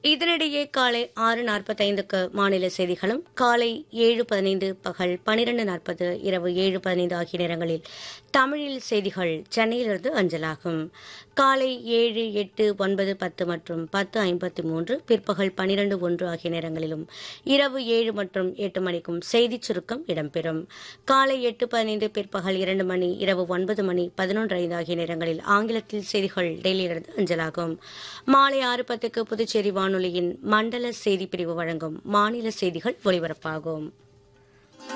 இதனிடையே காலை ஆறு நாற்பத்தைந்துக்கு மாநில செய்திகளும் காலை ஏழு பதினைந்து பகல் பனிரெண்டு நாற்பது இரவு ஏழு பதினைந்து ஆகிய நேரங்களில் தமிழில் செய்திகள் சென்னையிலிருந்து அஞ்சலாகும் காலை ஏழு எட்டு ஒன்பது பத்து மற்றும் பத்து ஐம்பத்தி மூன்று பிற்பகல் பனிரெண்டு ஒன்று ஆகிய நேரங்களிலும் இரவு ஏழு மற்றும் எட்டு மணிக்கும் செய்திச் சுருக்கம் இடம்பெறும் காலை எட்டு பதினைந்து பிற்பகல் இரண்டு மணி இரவு ஒன்பது மணி பதினொன்று ஐந்து ஆகிய நேரங்களில் ஆங்கிலத்தில் செய்திகள் டெல்லியிலிருந்து அஞ்சலாகும் மாலை ஆறு பத்துக்கு புதுச்சேரி வானொலியின் மண்டல செய்தி பிரிவு வழங்கும் மாநில செய்திகள் ஒலிபரப்பாகும்